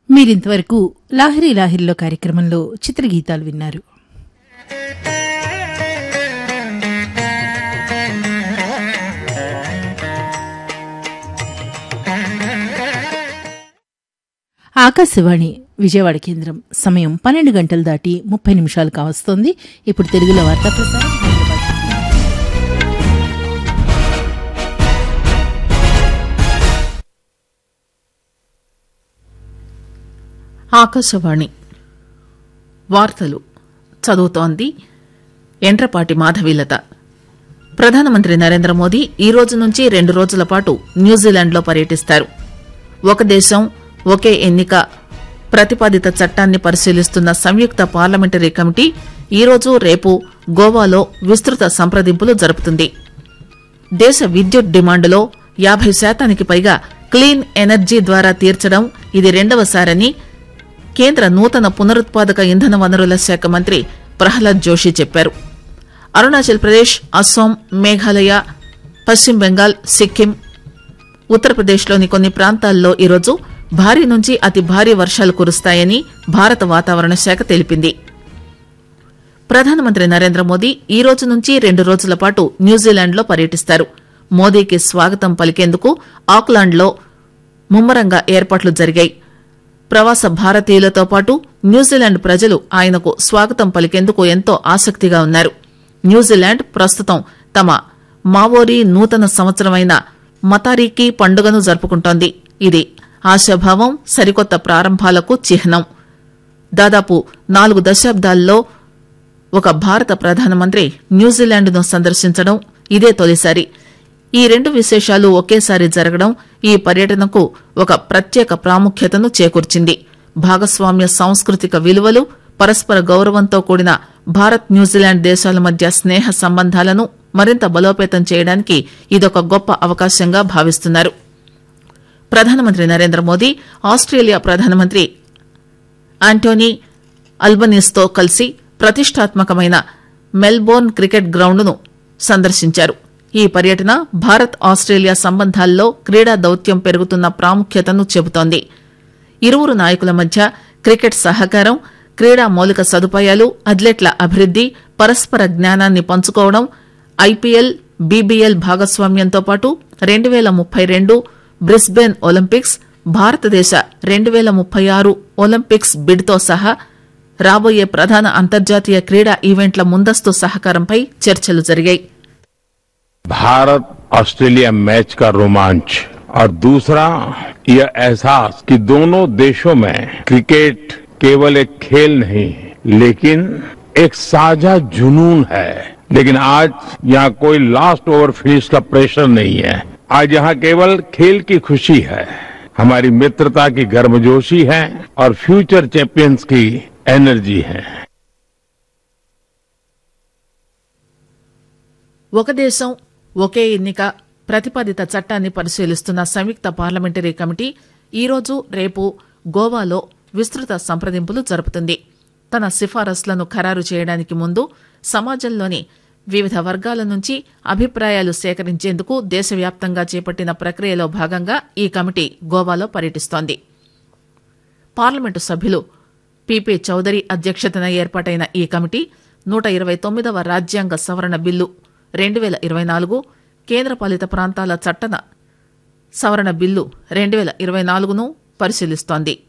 మీరింతవరకు లాహిరి లాహిరిలో కార్యక్రమంలో చిత్రగీతాలు విన్నారు ఆకాశవాణి విజయవాడ కేంద్రం సమయం పన్నెండు గంటలు దాటి ముప్పై నిమిషాలు కావస్తోంది ఇప్పుడు తెలుగులో వార్తా ప్రసారం హైదరాబాద్ నుండి. ఆకాశవాణి వార్తలు చదువుతోంది ఎండ్రపాటి మాధవీలత ప్రధానమంత్రి నరేంద్ర మోదీ ఈ రోజు నుంచి రెండు రోజుల పాటు న్యూజిలాండ్లో పర్యటిస్తారు ఒక దేశం ఒకే ఎన్నిక ప్రతిపాదిత చట్టాన్ని పరిశీలిస్తున్న సంయుక్త పార్లమెంటరీ కమిటీ ఈ రోజు రేపు గోవాలో విస్తృత సంప్రదింపులు జరుపుతుంది దేశ విద్యుత్ డిమాండ్లో యాభై శాతానికి పైగా క్లీన్ ఎనర్జీ ద్వారా తీర్చడం ఇది రెండవసారని కేంద్ర నూతన పునరుత్పాదక ఇంధన వనరుల శాఖ మంత్రి ప్రహ్లాద్ జోషి చెప్పారు అరుణాచల్ ప్రదేశ్ అస్సాం మేఘాలయ పశ్చిమ బెంగాల్ సిక్కిం ఉత్తరప్రదేశ్లోని కొన్ని ప్రాంతాల్లో ఈరోజు భారీ నుంచి అతి భారీ వర్షాలు కురుస్తాయని భారత వాతావరణ శాఖ తెలిపింది ప్రధానమంత్రి నరేంద్ర మోదీ ఈ రోజు నుంచి రెండు రోజుల పాటు న్యూజిలాండ్లో పర్యటిస్తారు మోదీకి స్వాగతం పలికేందుకు ఆక్లాండ్లో ముమ్మరంగా ఏర్పాట్లు జరిగాయి ప్రవాస భారతీయులతో పాటు న్యూజిలాండ్ ప్రజలు ఆయనకు స్వాగతం పలికేందుకు ఎంతో ఆసక్తిగా ఉన్నారు న్యూజిలాండ్ ప్రస్తుతం తమ మావోరీ నూతన సంవత్సరమైన మతారీకి పండుగను జరుపుకుంటోంది ఇది ఆశాభావం సరికొత్త ప్రారంభాలకు చిహ్నం దాదాపు నాలుగు దశాబ్దాల్లో ఒక భారత ప్రధానమంత్రి న్యూజిలాండ్ను సందర్శించడం ఇదే తొలిసారి ఈ రెండు విశేషాలు ఒకేసారి జరగడం ఈ పర్యటనకు ఒక ప్రత్యేక ప్రాముఖ్యతను చేకూర్చింది భాగస్వామ్య సాంస్కృతిక విలువలు పరస్పర గౌరవంతో కూడిన భారత్ న్యూజిలాండ్ దేశాల మధ్య స్నేహ సంబంధాలను మరింత బలోపేతం చేయడానికి ఇదొక గొప్ప అవకాశంగా భావిస్తున్నారు ప్రధానమంత్రి నరేంద్ర మోదీ ఆస్ట్రేలియా ప్రధానమంత్రి ఆంటోనీ అల్బనీస్తో కలిసి ప్రతిష్టాత్మకమైన మెల్బోర్న్ క్రికెట్ గ్రౌండ్ను సందర్శించారు ఈ పర్యటన భారత్ ఆస్ట్రేలియా సంబంధాల్లో క్రీడా దౌత్యం పెరుగుతున్న ప్రాముఖ్యతను చెబుతోంది ఇరువురు నాయకుల మధ్య క్రికెట్ సహకారం క్రీడా మౌలిక సదుపాయాలు అథ్లెట్ల అభివృద్ది పరస్పర జ్ఞానాన్ని పంచుకోవడం ఐపీఎల్ బీబీఎల్ భాగస్వామ్యంతో పాటు రెండు వేల ముప్పై రెండు బ్రిస్బేన్ ఒలింపిక్స్ భారతదేశ రెండు వేల ముప్పై ఆరు ఒలింపిక్స్ బిడ్తో సహా రాబోయే ప్రధాన అంతర్జాతీయ క్రీడా ఈవెంట్ల ముందస్తు సహకారంపై చర్చలు జరిగాయి भारत ऑस्ट्रेलिया मैच का रोमांच और दूसरा यह एहसास कि दोनों देशों में क्रिकेट केवल एक खेल नहीं लेकिन एक साझा जुनून है लेकिन आज यहाँ कोई लास्ट ओवर फिनिश का प्रेशर नहीं है आज यहाँ केवल खेल की खुशी है हमारी मित्रता की गर्मजोशी है और फ्यूचर चैंपियंस की एनर्जी है ఒక దేశం ఒకే ఎన్నిక ప్రతిపాదిత చట్టాన్ని పరిశీలిస్తున్న సంయుక్త పార్లమెంటరీ కమిటీ ఈరోజు రేపు గోవాలో విస్తృత సంప్రదింపులు జరుపుతుంది తన సిఫారసులను ఖరారు చేయడానికి ముందు సమాజంలోని వివిధ వర్గాల నుంచి అభిప్రాయాలు సేకరించేందుకు దేశవ్యాప్తంగా చేపట్టిన ప్రక్రియలో భాగంగా ఈ కమిటీ గోవాలో పర్యటిస్తోంది పార్లమెంటు సభ్యులు పీపీ చౌదరి అధ్యక్షతన ఏర్పాటైన ఈ కమిటీ నూట ఇరవై తొమ్మిదవ రాజ్యాంగ సవరణ బిల్లు రెండు వేల ఇరవై నాలుగు కేంద్రపాలిత ప్రాంతాల చట్టన సవరణ బిల్లు రెండు వేల ఇరవై నాలుగును పరిశీలిస్తోంది